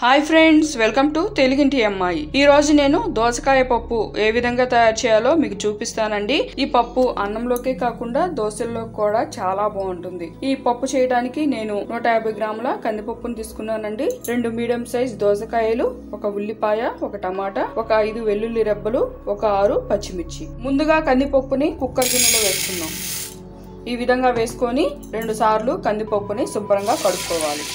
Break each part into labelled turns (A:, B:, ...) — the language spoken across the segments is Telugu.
A: హాయ్ ఫ్రెండ్స్ వెల్కమ్ టు తెలుగింటి అమ్మాయి ఈ రోజు నేను దోసకాయ పప్పు ఏ విధంగా తయారు చేయాలో మీకు చూపిస్తానండి ఈ పప్పు అన్నంలోకే కాకుండా దోశల్లో కూడా చాలా బాగుంటుంది ఈ పప్పు చేయడానికి నేను నూట యాభై గ్రాముల కందిపప్పును తీసుకున్నానండి రెండు మీడియం సైజ్ దోసకాయలు ఒక ఉల్లిపాయ ఒక టమాటా ఒక ఐదు వెల్లుల్లి రెబ్బలు ఒక ఆరు పచ్చిమిర్చి ముందుగా కందిపప్పుని కుక్కర్ గిన్నెలో వేసుకుందాం ఈ విధంగా వేసుకొని రెండు సార్లు కందిపప్పుని శుభ్రంగా కడుక్కోవాలి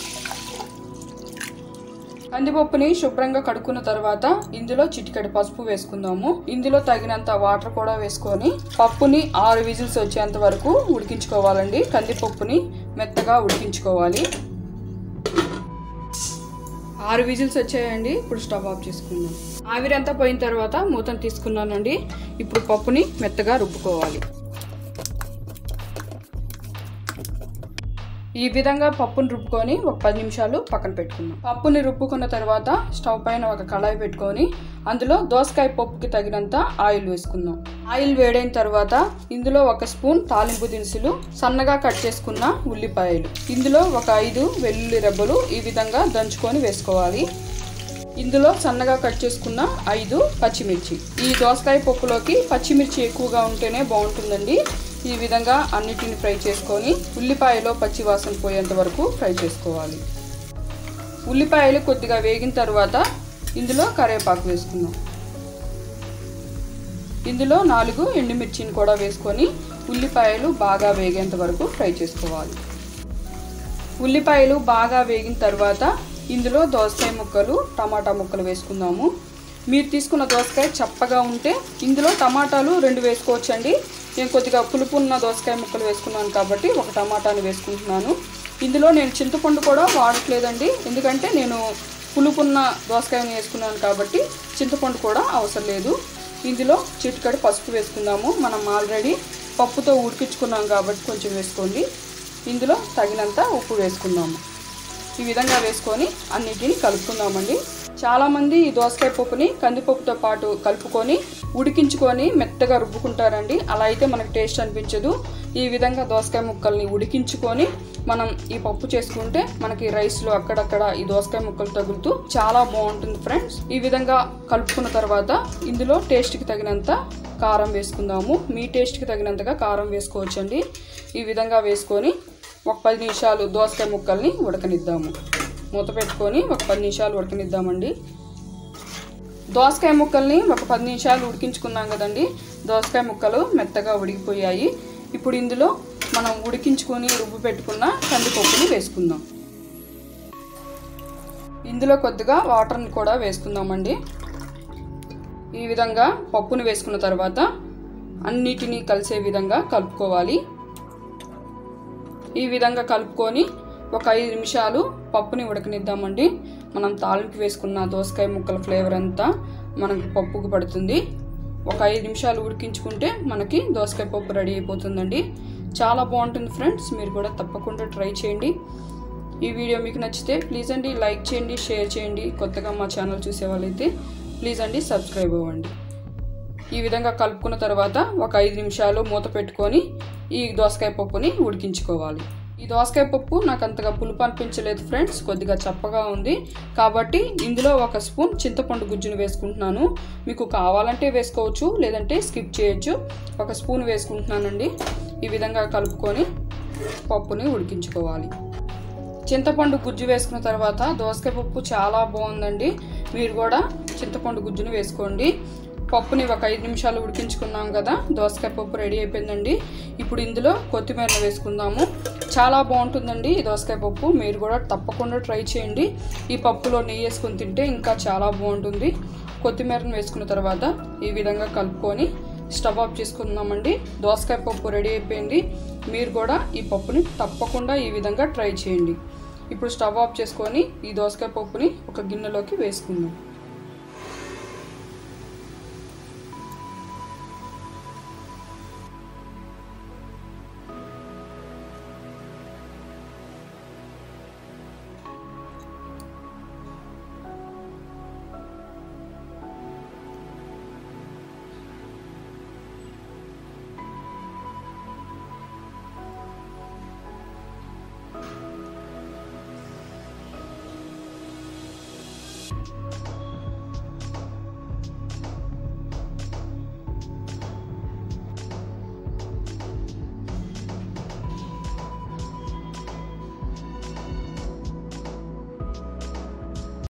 A: కందిపప్పుని శుభ్రంగా కడుక్కున్న తర్వాత ఇందులో చిటికెడు పసుపు వేసుకుందాము ఇందులో తగినంత వాటర్ కూడా వేసుకొని పప్పుని ఆరు విజిల్స్ వచ్చేంత వరకు ఉడికించుకోవాలండి కందిపప్పుని మెత్తగా ఉడికించుకోవాలి ఆరు విజిల్స్ వచ్చాయండి ఇప్పుడు స్టవ్ ఆఫ్ చేసుకుందాం ఆవిరంతా పోయిన తర్వాత మూతను తీసుకున్నానండి ఇప్పుడు పప్పుని మెత్తగా రుబ్బుకోవాలి ఈ విధంగా పప్పుని రుబ్బుకొని ఒక పది నిమిషాలు పక్కన పెట్టుకుందాం పప్పుని రుబ్బుకున్న తర్వాత స్టవ్ పైన ఒక కళాయి పెట్టుకొని అందులో దోసకాయ పప్పుకి తగినంత ఆయిల్ వేసుకుందాం ఆయిల్ వేడైన తర్వాత ఇందులో ఒక స్పూన్ తాలింపు దినుసులు సన్నగా కట్ చేసుకున్న ఉల్లిపాయలు ఇందులో ఒక ఐదు వెల్లుల్లి రెబ్బలు ఈ విధంగా దంచుకొని వేసుకోవాలి ఇందులో సన్నగా కట్ చేసుకున్న ఐదు పచ్చిమిర్చి ఈ దోసకాయ పప్పులోకి పచ్చిమిర్చి ఎక్కువగా ఉంటేనే బాగుంటుందండి ఈ విధంగా అన్నిటిని ఫ్రై చేసుకొని ఉల్లిపాయలో పచ్చి వాసన పోయేంత వరకు ఫ్రై చేసుకోవాలి ఉల్లిపాయలు కొద్దిగా వేగిన తర్వాత ఇందులో కరివేపాకు వేసుకుందాం ఇందులో నాలుగు ఎండుమిర్చిని కూడా వేసుకొని ఉల్లిపాయలు బాగా వేగేంత వరకు ఫ్రై చేసుకోవాలి ఉల్లిపాయలు బాగా వేగిన తర్వాత ఇందులో దోసకాయ ముక్కలు టమాటా ముక్కలు వేసుకుందాము మీరు తీసుకున్న దోసకాయ చప్పగా ఉంటే ఇందులో టమాటాలు రెండు వేసుకోవచ్చండి నేను కొద్దిగా పులుపు ఉన్న దోసకాయ ముక్కలు వేసుకున్నాను కాబట్టి ఒక టమాటాని వేసుకుంటున్నాను ఇందులో నేను చింతపండు కూడా వాడట్లేదండి ఎందుకంటే నేను పులుపున్న దోసకాయని వేసుకున్నాను కాబట్టి చింతపండు కూడా అవసరం లేదు ఇందులో చిటికడి పసుపు వేసుకుందాము మనం ఆల్రెడీ పప్పుతో ఉడికించుకున్నాం కాబట్టి కొంచెం వేసుకోండి ఇందులో తగినంత ఉప్పు వేసుకుందాము ఈ విధంగా వేసుకొని అన్నిటిని కలుపుకుందామండి చాలామంది ఈ దోసకాయ పప్పుని కందిపప్పుతో పాటు కలుపుకొని ఉడికించుకొని మెత్తగా రుబ్బుకుంటారండి అలా అయితే మనకు టేస్ట్ అనిపించదు ఈ విధంగా దోసకాయ ముక్కల్ని ఉడికించుకొని మనం ఈ పప్పు చేసుకుంటే మనకి రైస్లో అక్కడక్కడ ఈ దోసకాయ ముక్కలు తగులుతూ చాలా బాగుంటుంది ఫ్రెండ్స్ ఈ విధంగా కలుపుకున్న తర్వాత ఇందులో టేస్ట్కి తగినంత కారం వేసుకుందాము మీ టేస్ట్కి తగినంతగా కారం వేసుకోవచ్చండి ఈ విధంగా వేసుకొని ఒక పది నిమిషాలు దోసకాయ ముక్కల్ని ఉడకనిద్దాము మూత పెట్టుకొని ఒక పది నిమిషాలు ఉడకనిద్దామండి దోసకాయ ముక్కల్ని ఒక పది నిమిషాలు ఉడికించుకున్నాం కదండి దోసకాయ ముక్కలు మెత్తగా ఉడికిపోయాయి ఇప్పుడు ఇందులో మనం ఉడికించుకొని రుబ్బు పెట్టుకున్న కందిపప్పుని వేసుకుందాం ఇందులో కొద్దిగా వాటర్ని కూడా వేసుకుందామండి ఈ విధంగా పప్పుని వేసుకున్న తర్వాత అన్నిటినీ కలిసే విధంగా కలుపుకోవాలి ఈ విధంగా కలుపుకొని ఒక ఐదు నిమిషాలు పప్పుని ఉడకనిద్దామండి మనం తాలింపు వేసుకున్న దోసకాయ ముక్కల ఫ్లేవర్ అంతా మనకి పప్పుకు పడుతుంది ఒక ఐదు నిమిషాలు ఉడికించుకుంటే మనకి దోసకాయ పప్పు రెడీ అయిపోతుందండి చాలా బాగుంటుంది ఫ్రెండ్స్ మీరు కూడా తప్పకుండా ట్రై చేయండి ఈ వీడియో మీకు నచ్చితే ప్లీజ్ అండి లైక్ చేయండి షేర్ చేయండి కొత్తగా మా ఛానల్ చూసే వాళ్ళైతే ప్లీజ్ అండి సబ్స్క్రైబ్ అవ్వండి ఈ విధంగా కలుపుకున్న తర్వాత ఒక ఐదు నిమిషాలు మూత పెట్టుకొని ఈ దోసకాయ పప్పుని ఉడికించుకోవాలి ఈ దోసకాయ పప్పు నాకు అంతగా పులుపు అనిపించలేదు ఫ్రెండ్స్ కొద్దిగా చప్పగా ఉంది కాబట్టి ఇందులో ఒక స్పూన్ చింతపండు గుజ్జును వేసుకుంటున్నాను మీకు కావాలంటే వేసుకోవచ్చు లేదంటే స్కిప్ చేయొచ్చు ఒక స్పూన్ వేసుకుంటున్నానండి ఈ విధంగా కలుపుకొని పప్పుని ఉడికించుకోవాలి చింతపండు గుజ్జు వేసుకున్న తర్వాత దోసకాయ పప్పు చాలా బాగుందండి మీరు కూడా చింతపండు గుజ్జును వేసుకోండి పప్పుని ఒక ఐదు నిమిషాలు ఉడికించుకున్నాం కదా దోసకాయ పప్పు రెడీ అయిపోయిందండి ఇప్పుడు ఇందులో కొత్తిమీర వేసుకుందాము చాలా బాగుంటుందండి ఈ దోసకాయ పప్పు మీరు కూడా తప్పకుండా ట్రై చేయండి ఈ పప్పులో నెయ్యి వేసుకొని తింటే ఇంకా చాలా బాగుంటుంది కొత్తిమీరను వేసుకున్న తర్వాత ఈ విధంగా కలుపుకొని స్టవ్ ఆఫ్ చేసుకుందామండి దోసకాయ పప్పు రెడీ అయిపోయింది మీరు కూడా ఈ పప్పుని తప్పకుండా ఈ విధంగా ట్రై చేయండి ఇప్పుడు స్టవ్ ఆఫ్ చేసుకొని ఈ దోసకాయ పప్పుని ఒక గిన్నెలోకి వేసుకుందాం